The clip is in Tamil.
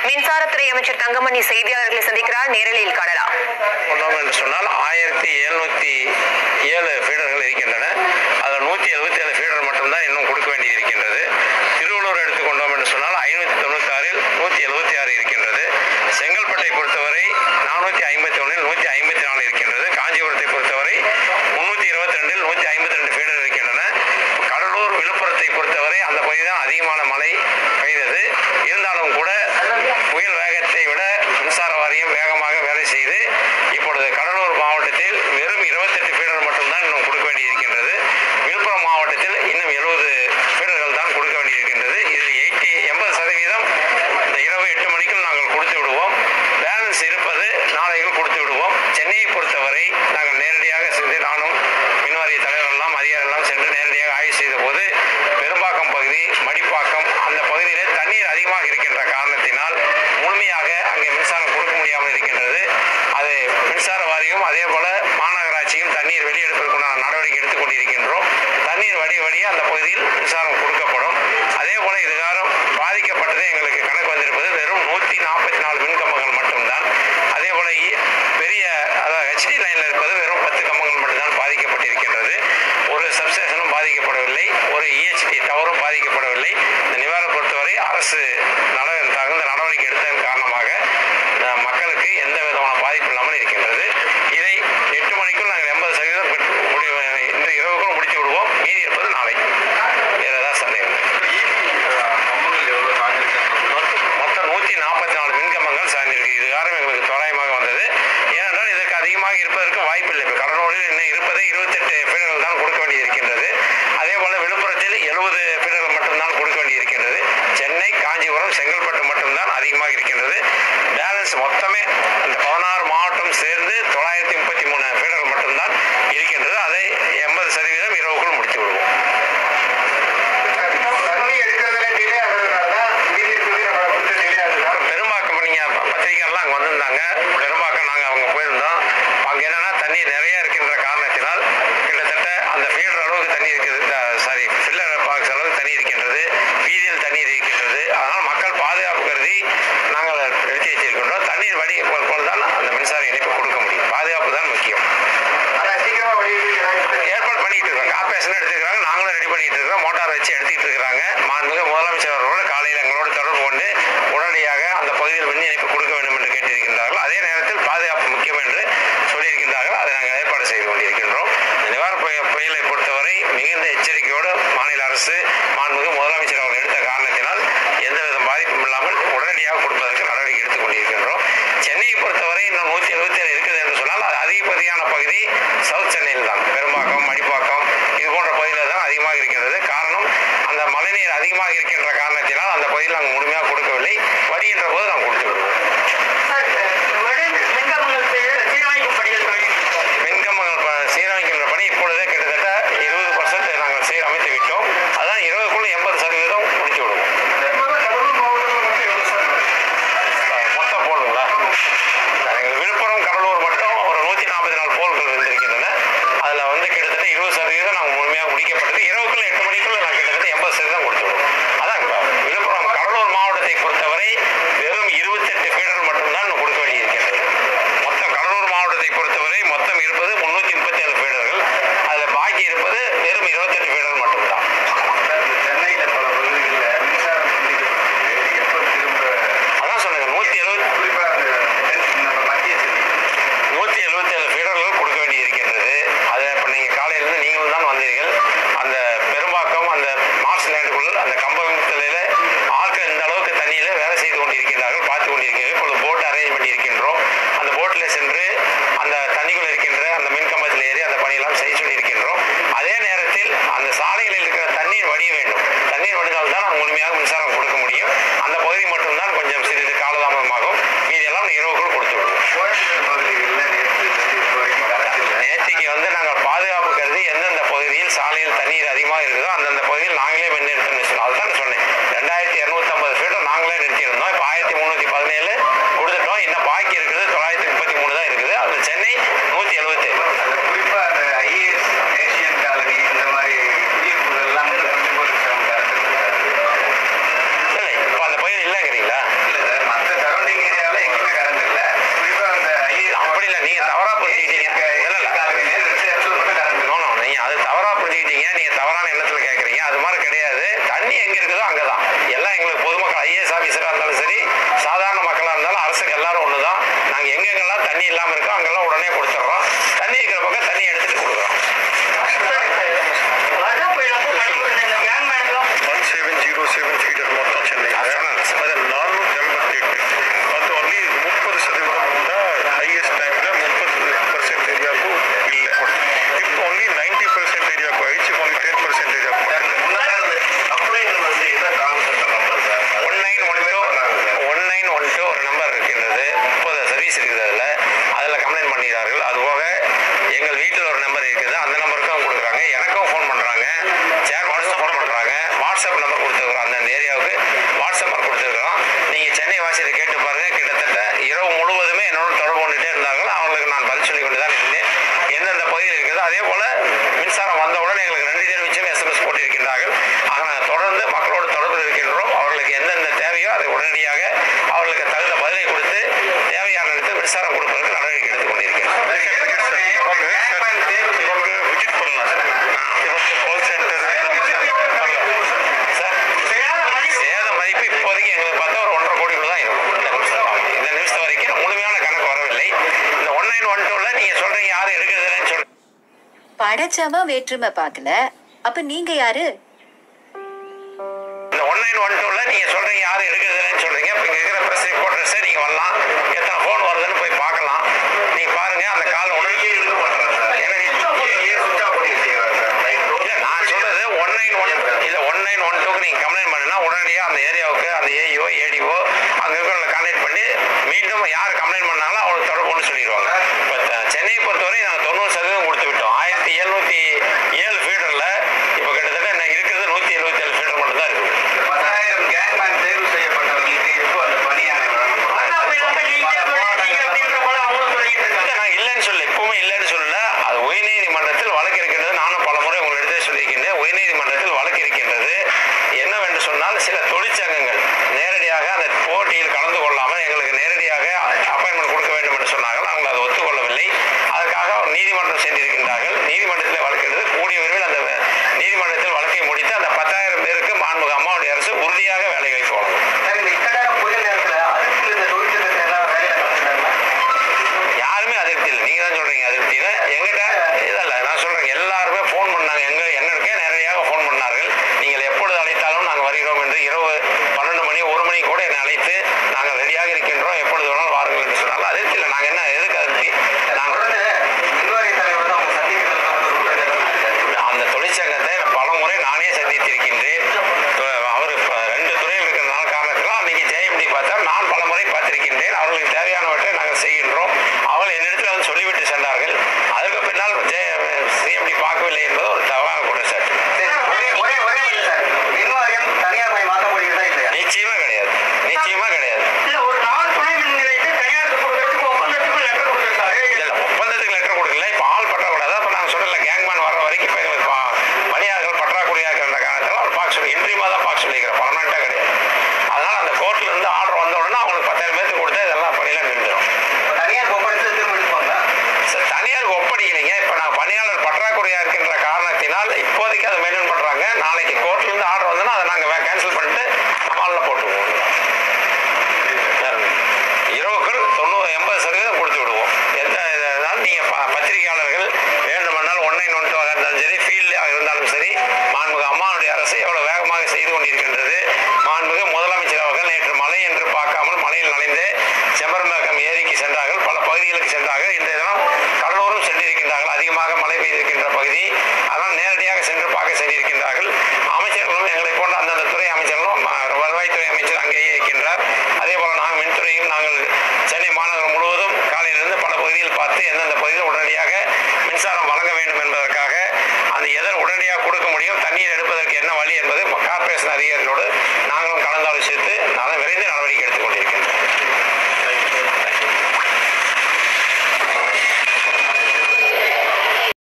மின்சாரத்துறை அமைச்சர் தங்கமணி செய்தியாளர்களை சந்திக்கிறார் நேரலையில் காணலாம் கொண்டோம் என்று சொன்னால் ஆயிரத்தி எழுநூற்றி ஏழு ஃபீடர்கள் இருக்கின்றன அதில் நூற்றி எழுபத்தி ஏழு ஃபீடர் மட்டும்தான் இன்னும் கொடுக்க வேண்டியது இருக்கின்றது திருவள்ளூர் எடுத்துக்கொண்டோம் என்று சொன்னால் ஐநூற்றி தொண்ணூத்தாறில் நூற்றி எழுபத்தி ஆறு இருக்கின்றது செங்கல்பட்டை பொறுத்தவரை நானூற்றி ஐம்பத்தி ஒன்றில் நூற்றி ஐம்பத்தி நாலு இருக்கின்றது காஞ்சிபுரத்தை பொறுத்தவரை முந்நூற்றி இருபத்தி ரெண்டில் நூற்றி ஐம்பத்தி ரெண்டு ஃபீடர் இருக்கின்றன கடலூர் விழுப்புரத்தை பொறுத்தவரை அந்த பகுதி தான் அதிகமான மழை பெய்தது இருந்தாலும் கூட புயல் வேகத்தை விட மின்சார வாரியம் வேகமாக வேலை செய்து இப்பொழுது கடலூர் மாவட்டத்தில் வெறும் இருபத்தெட்டு ஃபீடர் மட்டும்தான் இன்னும் கொடுக்க வேண்டியிருக்கின்றது விழுப்புரம் மாவட்டத்தில் இன்னும் எழுபது ஃபீடர்கள் தான் கொடுக்க வேண்டியிருக்கின்றது இதில் எயிட்டி எண்பது சதவீதம் இந்த இரவு எட்டு மணிக்குள் நாங்கள் கொடுத்து விடுவோம் பேலன்ஸ் இருப்பது நாளைகள் கொடுத்து விடுவோம் சென்னையை பொறுத்தவரை நாங்கள் நேரடியாக சென்று நானும் மின்வாரிய தலைவரெல்லாம் அதிகாரிகளெல்லாம் சென்று நேரடியாக ஆய்வு செய்த போது பெரும்பாக்கம் பகுதி மடிப்பாக்கம் அந்த பகுதியிலே தண்ணீர் அதிகமாக இருக்கின்ற காரணத்தினால் முழுமையாக அங்கே மின்சாரம் கொடுக்க முடியாமல் இருக்கின்றது அது மின்சார வாரியம் அதே போல மாநகராட்சியும் தண்ணீர் வெளியெடுப்பதற்குண்டான நடவடிக்கை எடுத்துக் கொண்டிருக்கின்றோம் தண்ணீர் வடி வடிய அந்த பகுதியில் மின்சாரம் கொடுக்கப்படும் அதே போல இதுகாரம் பாதிக்கப்பட்டது எங்களுக்கு கணக்கு வந்திருப்பது வெறும் நூற்றி நாற்பத்தி நாலு மின்கம்பங்கள் மட்டும்தான் அதே போல இ- பெரிய அதாவது ஹெச்டி லைனில் இருப்பது வெறும் பத்து கம்பங்கள் மட்டும்தான் பாதிக்கப்பட்டிருக்கின்றது ஒரு சப்ஸ்டேஷனும் பாதிக்கப்படவில்லை ஒரு இஹெச்டி டவரும் பாதிக்கப்படவில்லை இந்த நிவாரணம் பொறுத்தவரை அரசு நட தகுந்த நடவடிக்கை எடுத்ததன் காரணமாக அஹ், மக்களுக்கு எந்த விதமான பாதிப்பு இல்லாமல் இருக்கின்றது இதை எட்டு மணிக்குள் நாங்கள் எண்பது சதவீதம் பெற்று முடி- இன்று இரவுக்குள் முடித்து விடுவோம் மீதி இருப்பது நாளை வேறு ஏதாவது சந்தேகம் மொத்தம் நூற்றி நாற்பத்தி நாலு மின்கம்பங்கள் சார்ந்திருக்கு இது காரணம் எங்களுக்கு தோராயமாக வந்தது ஏனென்றால் இதற்கு அதிகமாக இருப்பதற்கு வாய்ப்பில்லை இப்போ கடலூரில் இன்னும் இருப்பது இருபத்தெட்டு ஃபீடர்கள் தான் கொடுக்க வேண்டி இருக்கின்றது அதே போல விழுப்புரத்தில் எழுபது ஃபீடர்கள் மட்டும்தான் கொடுக்க வேண்டி இருக்கின்றது சென்னை காஞ்சிபுரம் செங்கல்பட்டு மட்டும்தான் அதிகமாக இருக்கின்றது பேலன்ஸ் மொத்தமே அந்த பதினாறு மாவட்டம் சேர்ந்து தொள்ளாயிரத்தி முப்பத்தி மூணு ஃபீடர்கள் மட்டும்தான் இருக்கின்றது அதை எண்பது சதவீதம் இரவுக்குள் முடித்து விடுவோம் தண்ணி எடுக்கிறதுல டிலே ஆகுறதுனால தான் மீதி இருக்கிறது நம்ம கொடுத்து டிலே ஆகுது பெரும்பாக்கம் நீங்கள் பத்திரிகைலாம் அங்கே வந்திருந்தாங்க பெரும்பாக்கம் நாங்கள் அவங்க போயிருந்தோம் அங்கே என்னன்னா தண்ணி நிறைய இருக்கின்ற காரணத்தினால் கிட்டத்தட்ட அந்த ஃபீல்டர் அளவுக்கு தண்ணி இருக்குது சாரி ஃபில்லர் பாக்ஸ் அளவுக்கு தண்ணி இருக்கின்றது வீதியில் தண்ணீர் இருக்கின்றது அதனால் மக்கள் பாதுகாப்பு கருதி நாங்கள் எடுத்து வச்சிருக்கின்றோம் தண்ணீர் வடி போல் தான் அந்த மின்சார இணைப்பு கொடுக்க முடியும் பாதுகாப்பு தான் முக்கியம் ஆனா சீக்கிரமா வடிவு ஏற்பாடு பண்ணிட்டு இருக்காங்க காப்பேசன் எடுத்துக்கிறாங்க நாங்களும் ரெடி பண்ணிட்டு இருக்கோம் மோட்டார் வச்சு எடுத்துக்கிட்டு இருக்கிறாங்க மாண்புமிகு முதலமைச்சர் அவர்களோடு காலையில் எங்களோடு தொடர்பு கொண்டு உடனடியாக அந்த பகுதியில் மின் இணைப்பு கொடுக்க வேண்டும் என்று கேட்டிருக்கின்றார்கள் அதே நேரத்தில் பாதுகாப்பு முக்கியம் என்று சொல்லியிருக்கின்றார்கள் அதை நாங்கள் ஏற்பாடு செய்து கொண்டிருக்கின்றோம் இந்த நிவாரண புய- புயலை பொறுத்தவரை மிகுந்த எச்சரிக்கையோடு மாநில அரசு மாண்புமிகு முதலமைச்சர் அவர்கள் எடுத்த காரணத்தினால் எந்தவித பாதிப்பும் இல்லாமல் உடனடியாக கொடுப்பதற்கு நடவடிக்கை எடுத்துக் கொண்டிருக்கின்றோம் சென்னையை பொறுத்தவரை இன்னும் நூற்றி எழுபத்தி ஏழு இருக்குது என்று சொன்னால் அது அதிகப்படியான பகுதி சவுத் சென்னையில் தான் பெரும்பாக்கம் மடிப்பாக்கம் இது போன்ற பகுதியில் தான் அதிகமாக இருக்கின்றது காரணம் அந்த மழைநீர் அதிகமாக இருக்கின்ற காரணத்தினால் அந்த பகுதியில் நாங்கள் முழுமையாக கொடுக்கவில்லை வடிகின்ற போது நாம் கொடுத்து விடுவோம் மின்கம்பங்கள் ப- சீரமைக்கின்ற பணி இப்பொழுதே கிட்டத்தட்ட இருபது பர்சன்ட் நாங்கள் சீரமைத்து விட்டோம் அதான் இருபதுக்குள்ள எண்பது சதவீதம் முடித்து விடுவோம் அஹ் மொத்த போலுங்களா எங்கள் விழுப்புரம் கடலூர் மட்டும் ஒரு நூற்றி நாற்பத்தி நாலு போல்கள் இருந்திருக்கின்றன அதில் வந்து கிட்டத்தட்ட இருபது சதவீதம் நாங்கள் முழுமையாக முடிக்கப்பட்டது இரவுக்குள்ள எட்டு மணிக்குள்ள நாங்கள் கிட்டத்தட்ட எண்பது சதவீதம் கொடுத்து விடுவோம் அதான் இப்ப விழுப்புரம் கடலூர் மாவட்டத்தை பொறுத்தவரை வெறும் இருபத்தெட்டு ஃபீடர் மட்டும்தான் இன்னும் கொடுக்க வேண்டியிருக்கின்றது மொத்தம் கடலூர் மாவட்டத்தை பொறுத்தவரை மொத்தம் இருப்பது முந்நூற்றி முப்பத்தி ஏழு ஃபீடர்கள் அதில் பாக்கி இருப்பது வெறும் இருபத்தெட்டு ஃபீடர் மட்டும்தான் சென்னையில பல பகுதிகளில் மின்சாரம் துண்டிக்கப்பட்டது எப்ப திரும்ப அதான் சொன்னேங்க நூற்றி எழுபத்தி குறிப்பா அந்த தென் நம்ம மத்திய சென்னை நூற்றி எழுபத்தி ஏழு ஃபீடர்கள் கொடுக்க வேண்டி இருக்கின்றது அதை இப்போ நீங்கள் காலையிலேருந்து நீங்களும் தான் வந்தீர்கள் அந்த பெரும்பாக்கம் அந்த மார்ச் லேண்டுக்குள் அந்த கம்பத்திலே ஆட்கள் இந்த அளவுக்கு தண்ணியில் வேலை செய்து கொண்டிருக்கிறார்கள் பார்த்து கொண்டிருக்கிறார்கள் இப்பொழுது போட் அரேஞ்ச் பண்ணி இருக்கின்றோம் அந்த போட்டில் சென்று அந்த தண்ணிக்குள் இருக்கின்ற அந்த மின் கம்பத்தில் ஏறி அந்த பணியெல்லாம் செய்ய சொல்லி இருக்கின்றோம் அதே நேரத்தில் அந்த சாலைகளில் இருக்கிற தண்ணீர் வடிய வேண்டும் தண்ணீர் வடிந்தால் தான் முழுமையாக மின்சாரம் கொடுக்க முடியும் அந்த பகுதி மட்டும்தான் கொஞ்சம் சிறிது காலதாமதமாகும் மீதியெல்லாம் இரவுக்குள் கொடுத்து விடுவோம் கோயம்புத்தூர் பகுதிகளில் நேற்று இப்போ வரைக்கும் கரெக்ட் நேற்றுக்கு வந்து நாங்கள் பாதுகாப்பு கருதி எந்தெந்த பகுதியில் சாலையில் தண்ணீர் அதிகமாக இருக்குதோ அந்தந்த பகுதியில் நாங்களே மின் நிறுத்தணும் சொன்னோம் அதுதான் சொன்னேன் ரெண்டாயிரத்தி இரநூத்தம்பது ஃபீட்டர் நாங்களே நிறுத்தியிருந்தோம் இப்போ ஆயிரத்தி முந்நூற்றி பதினேழு கொடுத்துட்டோம் இன்னும் பாக்கி இருக்குது தொள்ளாயிரத்தி முப்பத்தி மூணு தான் இருக்குது அதில் சென்னை நூற்றி எழுபத்தேழு அது குறிப்பா அந்த ஐஏஎஸ் ஏசியன் காலனி இந்த மாதிரி குடியிருப்புகள்லாம் கொஞ்சம் ஒரு சிரமம் இல்லை இப்போ அந்த பகுதி இல்லைங்கிறீங்களா இல்லை சார் மற்ற இருக்குதோ அங்கே தான் எல்லாம் எங்களுக்கு பொதுமக்கள் ஐஏஎஸ் ஆஃபீஸராக இருந்தாலும் சரி சாதாரண மக்களாக இருந்தாலும் அரசுக்கு எல்லாரும் ஒன்று தான் நாங்கள் எங்கெங்கெல்லாம் தண்ணி இல்லாமல் இருக்கோ அங்கெல்லாம் உடனே கொடுத்துட்றோம் தண்ணி இருக்கிற பக்கம் தண்ணி எடுத்துகிட்டு கொடுக்குறோம் one seven zero seven feeder மொத்தம் சென்னையில் நான் சொன்னேன் சார். அது நானூற்றி எண்பத்தி எட்டு அது ஒன்லி முப்பது சதவீதம் தான் ஹையஸ்ட் டைமில் முப்பது பர்சன்ட் ஏரியாவுக்கும் இல்லை இப்போ ஒன்லி நைன்டி பர்சன்ட் ஏரியாவுக்கு ஆயிடுச்சு ஒன்லி டென் பர்சன்ட் ஏரியாவுக்கு one nine one two one nine one two ஒரு நம்பர் இருக்கின்றது முப்பது சர்வீஸ் இருக்குது அதில் அதில் கம்ப்ளைண்ட் பண்ணிக்கிறார்கள் அதுபோக எங்கள் வீட்டில் ஒரு நம்பர் இருக்குது அந்த நம்பருக்கும் கொடுக்குறாங்க எனக்கும் ஃபோன் பண்ணுறாங்க சேர்மனுக்கும் ஃபோன் பண்ணுறாங்க வாட்ஸ்அப் நம்பர் கொடுத்துருக்குறோம் அந்தந்த ஏரியாவுக்கு வாட்ஸ்அப் நம்பர் கொடுத்துருக்குறோம் நீங்கள் சென்னை வாசியில் கேட்டு பாருங்கள் கிட்டத்தட்ட இரவு முழுவதுமே என்னோட தொடர்பு கொண்டுட்டே இருந்தார்கள் அவங்களுக்கு நான் பதில் சொல்லி கொண்டு தான் இருந்தேன் எந்தெந்த பகுதியில் இருக்கிறதோ அதே போல் மின்சாரம் வந்தவுடன் எங்களுக்கு நன்றி தெரிவிச்சும் எஸ்எம்எஸ் போட்டிருக்கின்றார்கள் ஆக நாங்கள் தொடர்ந்து மக்களோடு தொடர்பில் இருக்கின்றோம் அவர்களுக்கு எந்தெந்த தேவையோ அதை உடனடியாக அவர்களுக்கு தகுந்த பதிலை கொடுத்து தேவையான இடத்தில் மின்சாரம் கொடுப்பதற்கு நடவடிக்கை எடுத்துக் கொண்டிருக்கிறோம் இவங்க விசிட் பண்ணலாம் இவங்க கால் சென்டர் சார் சேத மதிப்பு இப்போதைக்கு எங்களுக்கு பார்த்தா ஒரு ஒன்றரை கோடிக்குள்ள தான் இருக்கும் இந்த நிமிஷம் இந்த நிமிஷம் வரைக்கும் முழுமையான கணக்கு வரவில்லை இந்த ஒன் நைன் ஒன் டூவில் நீங்கள் சொல்கிறீங்க யாரும் எடுக்கிறதுலன்னு சொல்றீங்க படைச்சவன் வேற்றுமை பார்க்கல அப்ப நீங்க யாரு இந்த ஒன் நைன் ஒன் டூவில் நீங்கள் சொல்கிறீங்க யாரும் எடுக்கிறதுலன்னு சொல்கிறீங்க இப்போ இங்கே இருக்கிற ப்ரெஸ் ரிப்போர்ட்டர்ஸே நீங்கள் வரலாம் எத்தனை ஃபோன் வருதுன்னு போய் பார்க்கலாம் நீங்கள் பாருங்கள் அந்த கால் உடனே இல்லை நான் சொல்கிறது ஒன் நைன் ஒன் இல்லை ஒன் நைன் ஒன் டூக்கு நீங்கள் கம்ப்ளைண்ட் பண்ணுனா உடனடியாக அந்த ஏரியாவுக்கு அந்த ஏஇஓ ஏடிஓ அங்கே இருக்கிறவங்களை கான்டாக்ட் பண்ணி மீண்டும் யார் கம்ப்ளைண்ட் பண்ணாங்களோ அவங்களுக்கு தொடர்புன்னு சொல்லிடுவாங்க இப்போ சென்னையை பொறுத்தவரை நாங்கள் தொண்ணூறு சதவீதம் கொடுத்து விட்டோம் ஆயிரத்தி எழுநூற்றி ஏழு ஃபீடரில் இப்போ கிட்டத்தட்ட இன்னும் இருக்கிறது நூற்றி எழுபத்தி ஏழு ஃபீடர் மட்டும் தான் இருக்குது இல்லை நான் இல்லைன்னு சொல்லல எப்பவுமே இல்லைன்னு சொல்லல அது உயர்நீதிமன்றத்தில் வழக்கு இருக்கின்றது நானும் பல முறை உங்களிடத்தில் சொல்லியிருக்கின்றேன் உயர்நீதிமன்றத்தில் வழக்கு இருக்கின்றது என்னவென்று சொன்னால் சில தொழிற்சங்கங்கள் நேரடியாக அந்த போட்டியில் கலந்து கொள்ளாமல் எங்களுக்கு நேரடியாக அப்பாயின்மெண்ட் கொடுக்க வேண்டும் என்று சொன்னார்கள் அவங்க அதை ஒத்துக்கொள்ளவில்லை அதற்காக அவர் நீதிமன்றம் சென்றிருக்கின்றார்கள் நீதிமன்றத்தில் வழக்கின்றது கூடிய விரைவில் அந்த நீதிமன்றத்தில் வழக்கை முடித்து அந்த பத்தாயிரம் பேருக்கு மாண்புக அம்மாவுடைய அரசு உறுதியாக வேலை வாய்ப்பு வழங்கும் யாருமே அதிருப்தி இல்லை நீங்க தான் சொல்றீங்க அதிருப்தின்னு எங்கிட்ட இதல்ல நான் சொல்றேன் எல்லாருமே ஃபோன் பண்ணாங்க எங்க என்னருக்கே நேரடியாக ஃபோன் பண்ணார்கள் நீங்கள் எப்பொழுது அழைத்தாலும் நாங்கள் வருகிறோம் என்று இரவு பன்னெண்டு மணி ஒரு மணி கூட என்னை அழைத்து நாங்கள் ரெடியாக இருக்கின்றோம் எப்பொழுது வேணாலும் வாருங்கள் என்று சொன்னாலும் அதிருப்தி இல்லை நாங்கள் என்ன எதுக்கு அதிருப்தி நாங்கள் அந்த தொழிற்சங்கத்தை பல முறை நானே சந்தித்திருக்கின்றேன் அவர் இப்ப ரெண்டு துறையில் இருக்கிறனால காரணத்தினால் அன்னைக்கு ஜெயம்டி பார்த்தார் நான் பல முறை பார்த்திருக்கின்றேன் அவர்களுக்கு தேவையானவற்றை நாங்கள் செய்கின்றோம் அவர்கள் என்னிடத்தில் வந்து சொல்லிவிட்டு சென்றார்கள் அதற்கு பின்னால் ஜெய சிஎம்டி பார்க்கவில்லை என்பது ஒரு தவறான குற்றச்சாட்டு நிச்சயமா கிடையாது நிச்சயமா கிடையாது இல்ல, ஒப்பந்தத்துக்கு லெட்டர் கொடுக்கல இப்போ ஆள் பற்றாக்கூடாது அப்போ நாங்கள் சொல்லல கேங்மேன் வர வரைக்கும் இப்போ எங்களுக்கு பா- பணியாளர்கள் பற்றாக்குறையாக இருக்கிற காரணத்தில் அவர் பார்க்க சொல்லி இன்ட்ரீமாக தான் பார்க்க சொல்லியிருக்கிறேன் பர்மனெண்ட்டாக கிடையாது அதனால அந்த கோர்ட்ல இருந்து ஆர்டர் வந்த உடனே அவங்களுக்கு பத்தாயிரம் பேருக்கு கொடுத்தா இதெல்லாம் பணியெல்லாம் நின்றுடும் சார் தனியாருக்கு ஒப்படைக்கலைங்க இப்போ நான் பணியாளர் பற்றாக்குறையாக இருக்கின்ற காரணத்தினால் இப்போதைக்கு அதை மெயின்டைன் பண்ணுறாங்க நாளைக்கு கோர்ட்ல இருந்து ஆர்டர் வந்ததுன்னா அதை நாங்கள் கேன்சல் பண்ணிட்டு மாலில் போட்டுருவோம் வேற ஒண்ணும் இல்ல. இரவுக்குள் தொண்ணூறு எண்பது சதவீதம் கொடுத்து விடுவோம் எந்த இதனாலும் நீங்கள் ப பத்திரிகையாளர்கள் வேண்டுமானால் ஒன் நைன் ஒன் இருந்தாலும் சரி ஃபீல்டாக இருந்தாலும் சரி மாண்புக அம்மாவுடைய அரசு எவ்வளவு வேகமாக செய்து கொண்டிருக்கின்றது மாண்புக முதலமைச்சர் அவர்கள் நேற்று மழை என்று பார்க்காமல் மழையில் நனைந்து செம்பரம்பாக்கம் ஏரிக்கு சென்றார்கள் பல பகுதிகளுக்கு சென்றார்கள் இன்றைய தினம் கடலூரும் சென்றிருக்கின்றார்கள் அதிகமாக மழை பெய்திருக்கின்ற பகுதி அதனால் நேரடியாக சென்று பார்க்க சென்றிருக்கின்றார்கள் அமைச்சர்களும் எங்களை போன்ற அந்தந்த துறை அமைச்சர்களும் ம- வருவாய்த்துறை அமைச்சர் அங்கேயே இருக்கின்றார் அதே போல நாங்கள் மின்துறையும் நாங்கள் சென்னை மாநகரம் முழுவதும் காலையிலிருந்து பல பகுதியில் பார்த்து எந்தெந்த பகுதியில் உடனடியாக மின்சாரம் வழங்க வேண்டும் என்பதற்காக அந்த எதர் உடனடியாக கொடுக்க முடியும் தண்ணீர் எடுப்பதற்கு என்ன வழி என்பது கார்ப்பரேஷன் அதிகாரிகளோடு நாங்களும் கலந்தாலோசித்து நான் விரைந்து நடவடிக்கை எடுத்துக் கொண்டிருக்கின்றோம்